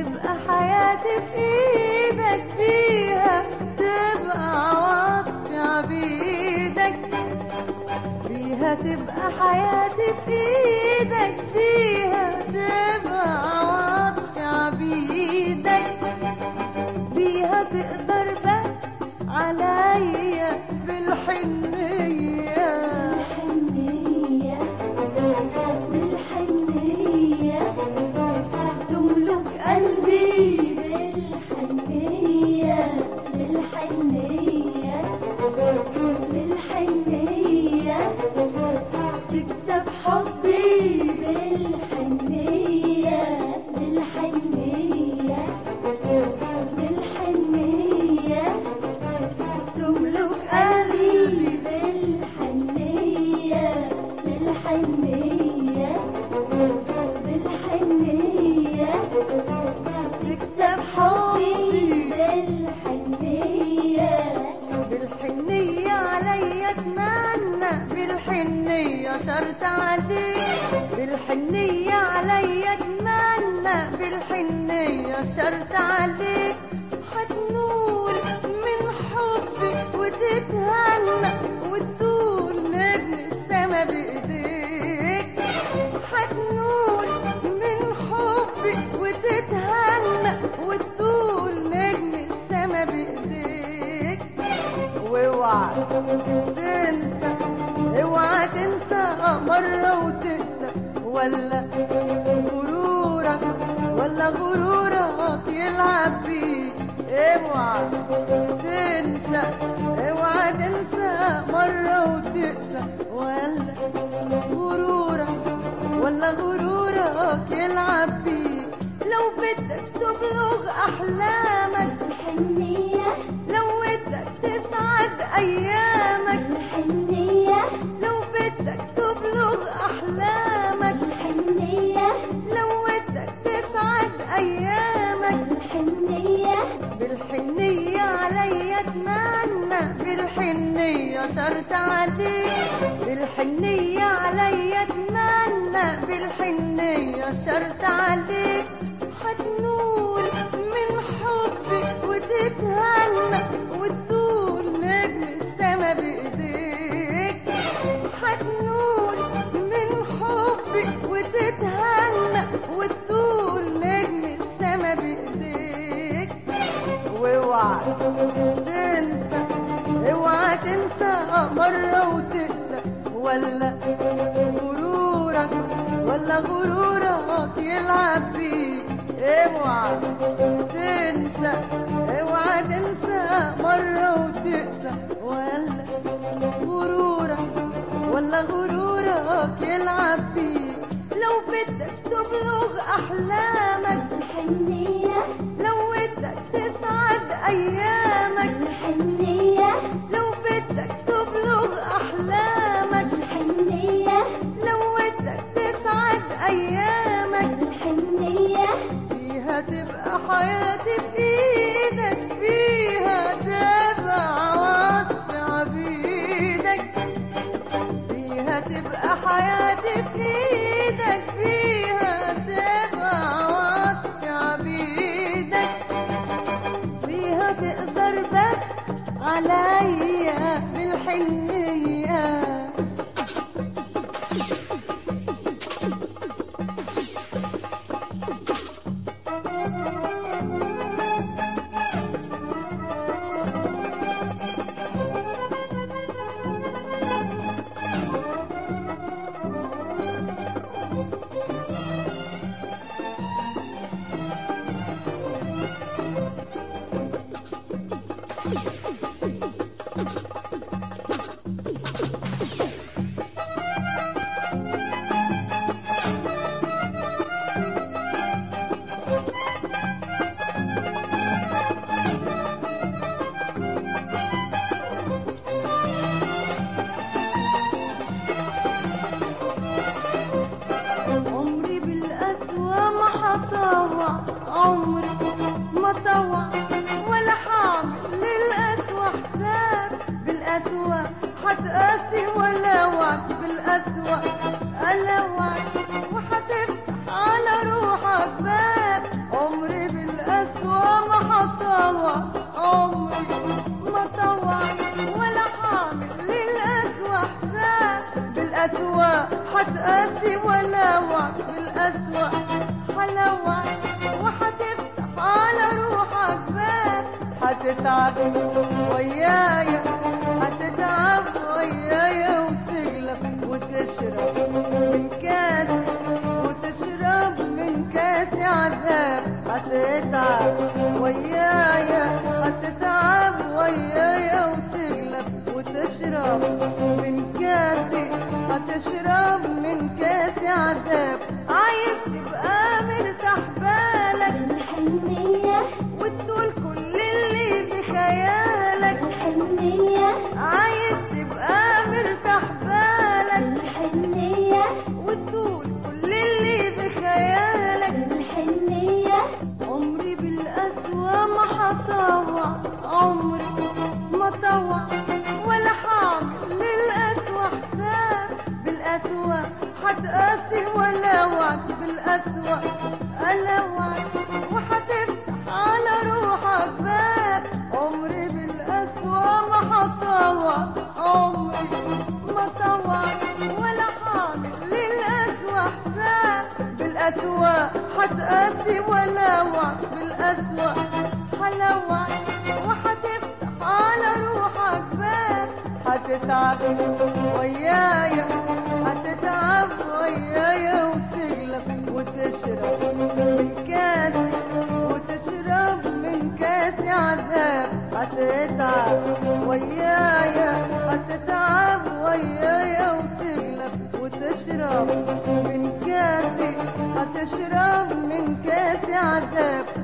تبقى حياتي في ايدك فيها تبقى عواطفي عبيدك فيها تبقى حياتي في ايدك فيها تبقى عواطفي عبيدك بيها تقدر بس عليا بالحنية بالحنية بالحنية تملك قلبي بالحنية بالحنية بالحنية تكسب حبي بالحنية بالحنية بالحنية تملك قلبي بالحنية بالحنية بالحنية تكسب حبي بالحنية بالحنية عليا اتمنى بالحنية شرط عليك بالحنية عليا اتمنى بالحنية شرط عليك هتنول من حبي وتتهنى وتطول نجم السما بايديك هتنول من حبي وتتهنى وتطول نجم السما بايديك واوعى تنسى اوعى تنسى مرة وتنسى ولا غرورك ولا غرورك يلعب بيك اوعى تنسى اوعى تنسى مرة وتنسى ولا غرورك ولا غرورك يلعب بيك لو بدك تبلغ احلامك بالحنية لو بدك تسعد ايامك بالحنية لو بدك تبلغ احلامك بالحنية لو بدك تسعد ايامك بالحنية بالحنية عليا اتمنى بالحنية شرط عليك بالحنية عليا اتمنى بالحنية شرط عليك هتنول من حبي وتتهنى وتطول نجم السما بايديك هتنول من حبي وتتهنى وتطول نجم السما بايديك واوعى تنسى اوعى تنسى مرة وتنسى ولا غرورك ولا غرورك يلعب بيك اوعى تنسى اوعى تنسى مرة وتنسى ولا غرورك ولا غرورك يلعب بيك لو بدك تبلغ احلامك بالحنية لو بدك تسعد ايامك بالحنية لو بدك تبلغ احلامك بالحنية لو بدك تسعد ايامك بالحنية فيها تبقى حياتي بايدك فيها تبقى عواطفي عبيدك فيها تبقى حياتي بايدك فيها تبقى عواطفي عبيدك فيها تقدر بس عليا بالحنية عمري بالقسوة ما حطوع عمري ما طوع ولا حعمل للقسوة حساب بالقسوة حتقاسي ولا وعد بالقسوة ألا وعد وحتفتح على روحك باب عمري بالأسواق هتقاسي ولوعك بالأسواق هلوعك وهتفتح على روحك باب هتتعب ويايا هتتعب ويايا وتغلب وتشرب من كاسي وتشرب من كاسي عذاب هتتعب ويايا هتتعب ويايا وتغلب وتشرب من كاسي هتشرب من كاسي عذاب عايز تبقى مرتاح بالك الحنية وتقول كل اللي بخيالك الحنية عايز تبقى مرتاح بالك الحنية وتقول كل اللي بخيالك الحنية عمري بالأسوى ما حطوع عمري ما طوع ولا حامل للأسوى حساب بالأسوى حتقاسي ولا وعد بالأسوى ألوعك وحتفتح على روحك باب عمري بالأسوى ما حطوع عمري ما طوع ولا حامل للأسوى حساب بالأسوى حتقاسي ولا وعد بالأسوى حلوعك وحتفتح على روحك باب هتتعب ويايا هتتعب ويايا وتغلب وتشرب من كاسي وتشرب من كاسي عذاب هتتعب ويايا هتتعب ويايا وتغلب وتشرب من كاسي هتشرب من كاسي عذاب